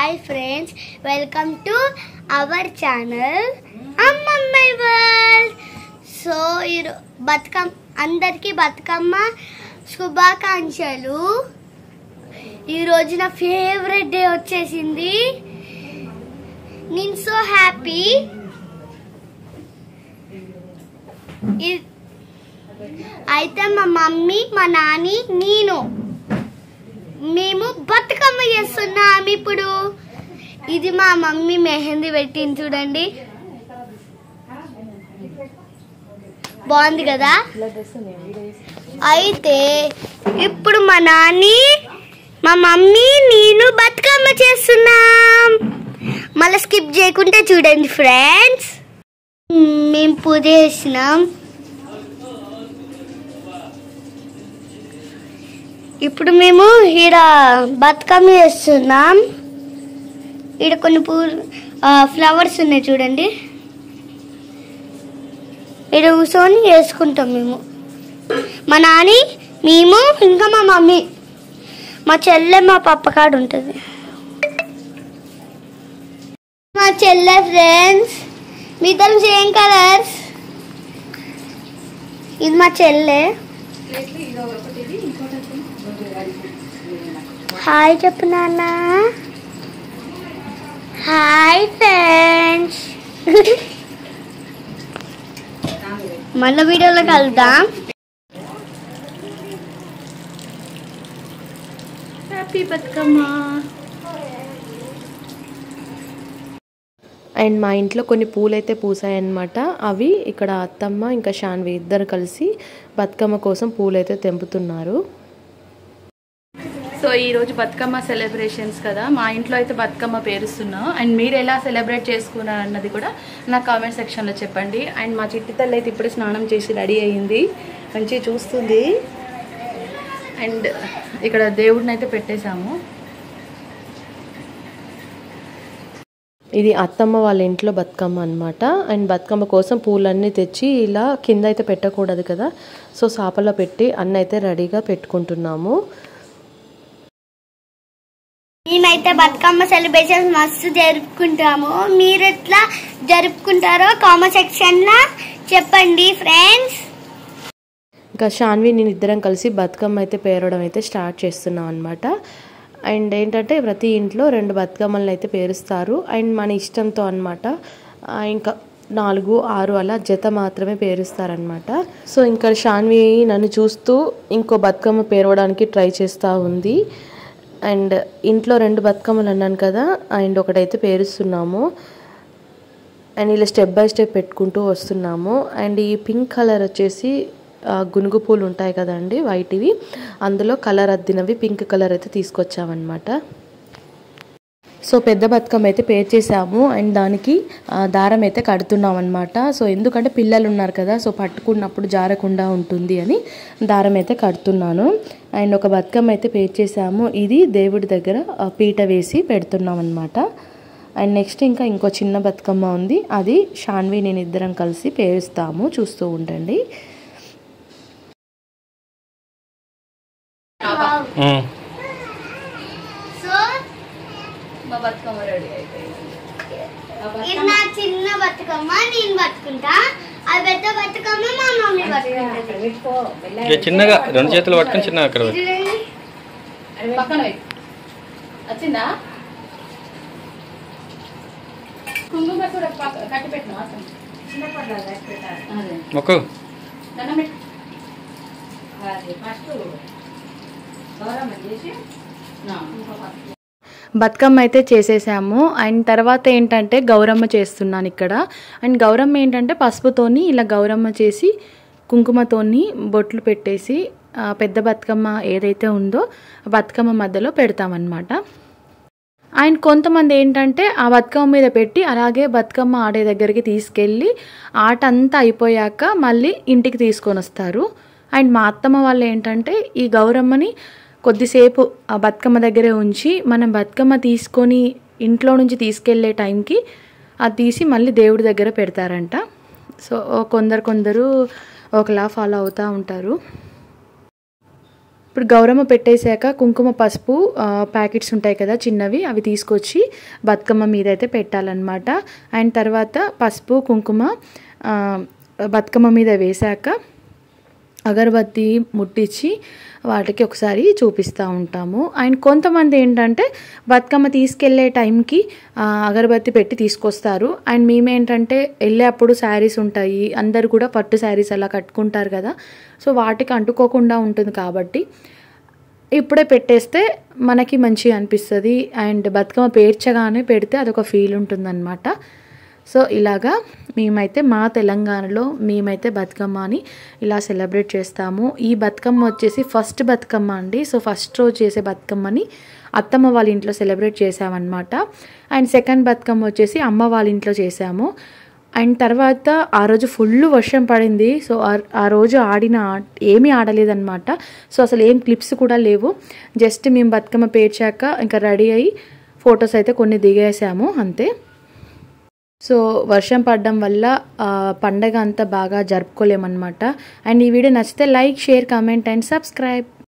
Hi friends welcome to our channel Ammamma world so ఈరో బతుకమ్మ అందరికీ బతుకమ్మ శుభాకాంక్షలు ఈ రోజు నా ఫేవరెట్ డే వచ్చేసింది నేను సో హ్యాపీ అయితే మా మమ్మీ మా నాని నేను మేము బతుకమ్మ చేస్తున్నాం ఇప్పుడు ఇది మా మమ్మీ మెహందీ పెట్టింది చూడండి బాగుంది కదా అయితే ఇప్పుడు మా నాని మా మమ్మీ నేను బతుకమ్మ చేస్తున్నాం మళ్ళీ స్కిప్ చేయకుంటే చూడండి ఫ్రెండ్స్ మేము పూజ చేసినాం ఇప్పుడు మేము ఈడ బతుకమ్మ చేస్తున్నాం ఈడ కొన్ని పూలు ఫ్లవర్స్ ఉన్నాయి చూడండి ఈడ కూర్చొని వేసుకుంటాం మేము మా నాని మేము ఇంకా మా మమ్మీ మా చెల్లె మా పప్ప కాడ ఉంటుంది మా చెల్లె ఫ్రెండ్స్ మీ ఇద్దరం సేమ్ కలర్స్ ఇది మా చెల్లె హాయ్ చెప్పు నాన్న హాయ్ ఫ్రెండ్స్ మళ్ళీ వీడియోలో కలుద్దాం హ్యాపీ బతుకమ్మ అండ్ మా ఇంట్లో కొన్ని పూలైతే పూసాయన్నమాట అవి ఇక్కడ అత్తమ్మ ఇంకా షాన్వి ఇద్దరు కలిసి బతుకమ్మ కోసం పూలైతే తెంపుతున్నారు సో ఈరోజు బతుకమ్మ సెలబ్రేషన్స్ కదా మా ఇంట్లో అయితే బతుకమ్మ పేరుస్తున్నాం అండ్ మీరు ఎలా సెలబ్రేట్ చేసుకున్నారు అన్నది కూడా నా కామెంట్ సెక్షన్లో చెప్పండి అండ్ మా చిట్టి తల్లి అయితే ఇప్పుడే స్నానం చేసి రెడీ అయ్యింది మంచిగా చూస్తుంది అండ్ ఇక్కడ దేవుడిని అయితే పెట్టేశాము ఇది అత్తమ్మ వాళ్ళ ఇంట్లో బతుకమ్మ అనమాట అండ్ బతుకమ్మ కోసం పూలన్నీ తెచ్చి ఇలా కింద అయితే పెట్టకూడదు కదా సో సాపలో పెట్టి అన్న అయితే రెడీగా పెట్టుకుంటున్నాము మేమైతే బతుకమ్మ సెలబ్రేషన్ మస్తు జరుపుకుంటాము మీరు ఎట్లా జరుపుకుంటారో కామెంట్ సెక్షన్ లో చెప్పండి ఫ్రెండ్స్ ఇంకా షాన్వి నేను ఇద్దరం కలిసి బతుకమ్మ అయితే పేరడం అయితే స్టార్ట్ చేస్తున్నాం అనమాట అండ్ ఏంటంటే ప్రతి ఇంట్లో రెండు బతుకమ్మలను అయితే పేరుస్తారు అండ్ మన ఇష్టంతో అనమాట ఇంకా నాలుగు ఆరు అలా జత మాత్రమే పేరుస్తారనమాట సో ఇంకా షాన్వి నన్ను చూస్తూ ఇంకో బతుకమ్మ పేరవడానికి ట్రై చేస్తూ ఉంది అండ్ ఇంట్లో రెండు బతుకమ్మలు అన్నాను కదా అండ్ ఒకటైతే పేరుస్తున్నాము అండ్ ఇలా స్టెప్ బై స్టెప్ పెట్టుకుంటూ వస్తున్నాము అండ్ ఈ పింక్ కలర్ వచ్చేసి ఆ, గునుగు పూలు ఉంటాయి కదండి వైట్వి అందులో కలర్ అద్దినవి పింక్ కలర్ అయితే తీసుకొచ్చామన్నమాట సో పెద్ద బతుకమ్మ అయితే పేర్ చేసాము అండ్ దానికి ఆ, దారం అయితే కడుతున్నాం అనమాట సో ఎందుకంటే పిల్లలు ఉన్నారు కదా సో పట్టుకున్నప్పుడు జారకుండా ఉంటుంది అని దారం అయితే కడుతున్నాను అండ్ ఒక బతుకమ్మ అయితే పేర్ చేసాము ఇది దేవుడి దగ్గర ఆ, పీట వేసి పెడుతున్నాం అనమాట అండ్ నెక్స్ట్ ఇంకా ఇంకో చిన్న బతుకమ్మ ఉంది అది షాన్వి నేను ఇద్దరం కలిసి పేరుస్తాము చూస్తూ ఉండండి సో ఇది నా చిన్న బతుకమ్మ నేను పట్టుకుంటా అది పెద్ద బతుకమ్మ మా మమ్మీ పట్టుకుంటుంది ఇక చిన్నగా రెండు చేతులు పట్టుకొని చిన్నగా అక్కడ పెట్టు. చూడండి. పక్కన వచ్చిందా కుంకుమ కూడా కట్టి పెట్టినా అదే మొక్కు దండం పెట్టు బతుకమ్మ అయితే చేసేసాము అండ్ తర్వాత ఏంటంటే గౌరమ్మ చేస్తున్నాను ఇక్కడ అండ్ గౌరమ్మ ఏంటంటే పసుపుతోని ఇలా గౌరమ్మ చేసి కుంకుమతోని బొట్లు పెట్టేసి ఆ, పెద్ద బతుకమ్మ ఏదైతే ఉందో ఆ బతుకమ్మ మధ్యలో పెడతామన్నమాట అండ్ కొంతమంది ఏంటంటే ఆ బతుకమ్మ మీద పెట్టి అలాగే బతుకమ్మ ఆడే దగ్గరికి తీసుకెళ్ళి ఆట అంతా అయిపోయాక మళ్ళీ ఇంటికి తీసుకొని వస్తారు అండ్ మా అత్తమ్మ వాళ్ళు ఏంటంటే ఈ గౌరమ్మని కొద్దిసేపు ఆ బతుకమ్మ దగ్గరే ఉంచి మనం బతుకమ్మ తీసుకొని ఇంట్లో నుంచి తీసుకెళ్లే టైంకి అది తీసి మళ్ళీ దేవుడి దగ్గర పెడతారంట సో కొందరు కొందరు ఒకలా ఫాలో అవుతూ ఉంటారు ఇప్పుడు గౌరమ్మ పెట్టేశాక కుంకుమ పసుపు ఆ, ప్యాకెట్స్ ఉంటాయి కదా చిన్నవి అవి తీసుకొచ్చి బతుకమ్మ మీద అయితే పెట్టాలన్నమాట అండ్ తర్వాత పసుపు కుంకుమ ఆ, బతుకమ్మ మీద వేశాక అగరబత్తి ముట్టించి వాటికి ఒకసారి చూపిస్తూ ఉంటాము అండ్ కొంతమంది ఏంటంటే బతుకమ్మ తీసుకెళ్లే టైంకి ఆ, అగరబత్తి పెట్టి తీసుకొస్తారు అండ్ మేమేంటంటే వెళ్ళేప్పుడు శారీస్ ఉంటాయి అందరు కూడా పట్టు శారీస్ అలా కట్టుకుంటారు కదా సో వాటికి అంటుకోకుండా ఉంటుంది కాబట్టి ఇప్పుడే పెట్టేస్తే మనకి మంచిగా అనిపిస్తుంది అండ్ బతుకమ్మ పేర్చగానే పెడితే అదొక ఫీల్ ఉంటుందన్నమాట సో ఇలాగా మేమైతే మా తెలంగాణలో మేమైతే బతుకమ్మని ఇలా సెలబ్రేట్ చేస్తాము ఈ బతుకమ్మ వచ్చేసి ఫస్ట్ బతుకమ్మ అండి సో ఫస్ట్ రోజు చేసే బతుకమ్మని అత్తమ్మ వాళ్ళ ఇంట్లో సెలబ్రేట్ చేసామన్నమాట అండ్ సెకండ్ బతుకమ్మ వచ్చేసి అమ్మ వాళ్ళ ఇంట్లో చేసాము అండ్ తర్వాత ఆ రోజు ఫుల్ వర్షం పడింది సో ఆ- ఆ రోజు ఆడిన ఆట ఏమీ ఆడలేదన్నమాట సో అసలు ఏం క్లిప్స్ కూడా లేవు జస్ట్ మేము బతుకమ్మ పేర్చాక ఇంకా రెడీ అయ్యి ఫొటోస్ అయితే కొన్ని దిగేసాము అంతే సో వర్షం పడడం వల్ల ఆ, పండగ అంతా బాగా జరుపుకోలేమన్నమాట అండ్ ఈ వీడియో నచ్చితే like share comment and subscribe